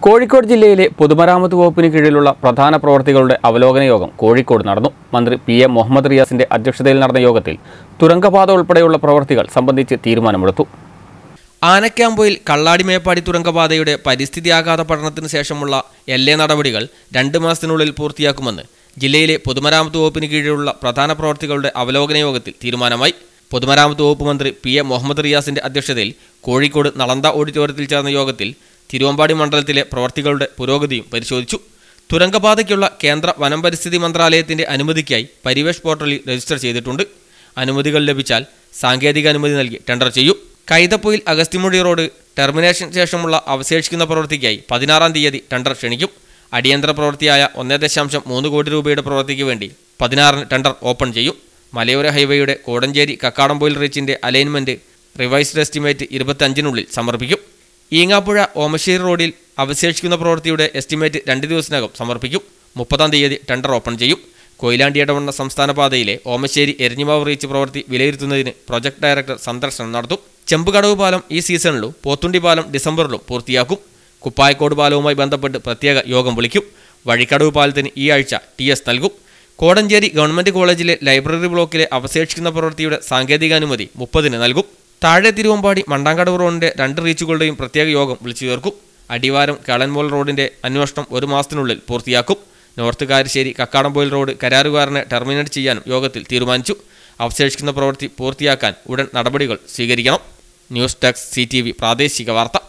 കോഴിക്കോട് ജില്ലയിലെ പൊതുമരാമത്ത് വകുപ്പിന് കീഴിലുള്ള പ്രധാന പ്രവർത്തികളുടെ അവലോകന യോഗം കോഴിക്കോട് നടന്നു മന്ത്രി പി എ മുഹമ്മദ് റിയാസിന്റെ അധ്യക്ഷതയിൽ നടന്ന യോഗത്തിൽ തുരങ്കപാത ഉൾപ്പെടെയുള്ള പ്രവർത്തികൾ സംബന്ധിച്ച് തീരുമാനമെടുത്തു ആനക്കാമ്പൊയിൽ കള്ളാടി മേപ്പാടി തുരങ്കപാതയുടെ പരിസ്ഥിതി ആഘാത പഠനത്തിന് ശേഷമുള്ള എൽഎ നടപടികൾ രണ്ട് മാസത്തിനുള്ളിൽ പൂർത്തിയാക്കുമെന്ന് ജില്ലയിലെ പൊതുമരാമത്ത് വകുപ്പിന് കീഴിലുള്ള പ്രധാന പ്രവർത്തികളുടെ അവലോകന യോഗത്തിൽ തീരുമാനമായി പൊതുമരാമത്ത് വകുപ്പ് മന്ത്രി പി എ മുഹമ്മദ് റിയാസിന്റെ അധ്യക്ഷതയിൽ കോഴിക്കോട് നളന്ത ഓഡിറ്റോറിയത്തിൽ ചേർന്ന യോഗത്തിൽ തിരുവമ്പാടി മണ്ഡലത്തിലെ പ്രവർത്തികളുടെ പുരോഗതിയും പരിശോധിച്ചു തുരങ്കപാതയ്ക്കുള്ള കേന്ദ്ര വനം പരിസ്ഥിതി മന്ത്രാലയത്തിന്റെ അനുമതിക്കായി പരിവേഷ് പോർട്ടലിൽ രജിസ്റ്റർ ചെയ്തിട്ടുണ്ട് അനുമതികൾ ലഭിച്ചാൽ സാങ്കേതിക അനുമതി നൽകി ടെൻഡർ ചെയ്യും കൈതപ്പൊയിൽ അഗസ്തിമുടി റോഡ് ടെർമിനേഷൻ ശേഷമുള്ള അവശേഷിക്കുന്ന പ്രവൃത്തിക്കായി പതിനാറാം തീയതി ടെൻഡർ ക്ഷണിക്കും അടിയന്തര പ്രവൃത്തിയായ ഒന്നേ ദശാംശം മൂന്ന് കോടി രൂപയുടെ പ്രവൃത്തിക്ക് വേണ്ടി പതിനാറിന് ടെൻഡർ ഓപ്പൺ ചെയ്യും മലയോര ഹൈവേയുടെ കോടഞ്ചേരി കക്കാടംപൊയിൽ റീച്ചിന്റെ അലൈൻമെന്റ് റിവൈസ്ഡ് എസ്റ്റിമേറ്റ് ഇരുപത്തഞ്ചിനുള്ളിൽ സമർപ്പിക്കും ഈങ്ങാപ്പുഴ ഓമശ്ശേരി റോഡിൽ അവശേഷിക്കുന്ന പ്രവൃത്തിയുടെ എസ്റ്റിമേറ്റ് രണ്ട് ദിവസത്തിനകം സമർപ്പിക്കും മുപ്പതാം തീയതി ടെൻഡർ ഓപ്പൺ ചെയ്യും കൊയിലാണ്ടി ഇടവണ്ണ സംസ്ഥാന പാതയിലെ ഓമശ്ശേരി എരിഞ്ഞിമാവ് റീച്ച് പ്രവൃത്തി വിലയിരുത്തുന്നതിന് പ്രൊജക്ട് ഡയറക്ടർ സന്ദർശനം നടത്തും ചെമ്പുകടവ് പാലം ഈ സീസണിലും പോത്തുണ്ടി പാലം ഡിസംബറിലും പൂർത്തിയാക്കും കുപ്പായക്കോട് പാലവുമായി ബന്ധപ്പെട്ട് പ്രത്യേക യോഗം വിളിക്കും വഴിക്കടവ് പാലത്തിന് ഈ ആഴ്ച ടി എസ് നൽകും കോടഞ്ചേരി ഗവൺമെന്റ് കോളേജിലെ ലൈബ്രറി ബ്ലോക്കിലെ അവശേഷിക്കുന്ന പ്രവൃത്തിയുടെ സാങ്കേതികാനുമതി മുപ്പതിന് നൽകും താഴെ തിരുവമ്പാടി മണ്ടാങ്കടവ് റോഡിന്റെ രണ്ട് റീച്ചുകളുടെയും പ്രത്യേക യോഗം വിളിച്ചു ചേർക്കും അടിവാരം കളൻമോൾ റോഡിന്റെ അന്വേഷണം ഒരു മാസത്തിനുള്ളിൽ പൂർത്തിയാക്കും നോർത്ത് കാരശ്ശേരി കക്കാടംപോയിൽ റോഡ് കരാറുകാരനെ ടെർമിനേറ്റ് ചെയ്യാനും യോഗത്തിൽ തീരുമാനിച്ചു അവശേഷിക്കുന്ന പ്രവൃത്തി പൂർത്തിയാക്കാൻ ഉടൻ നടപടികൾ സ്വീകരിക്കണം ന്യൂസ് ഡെസ്ക് സി പ്രാദേശിക വാർത്ത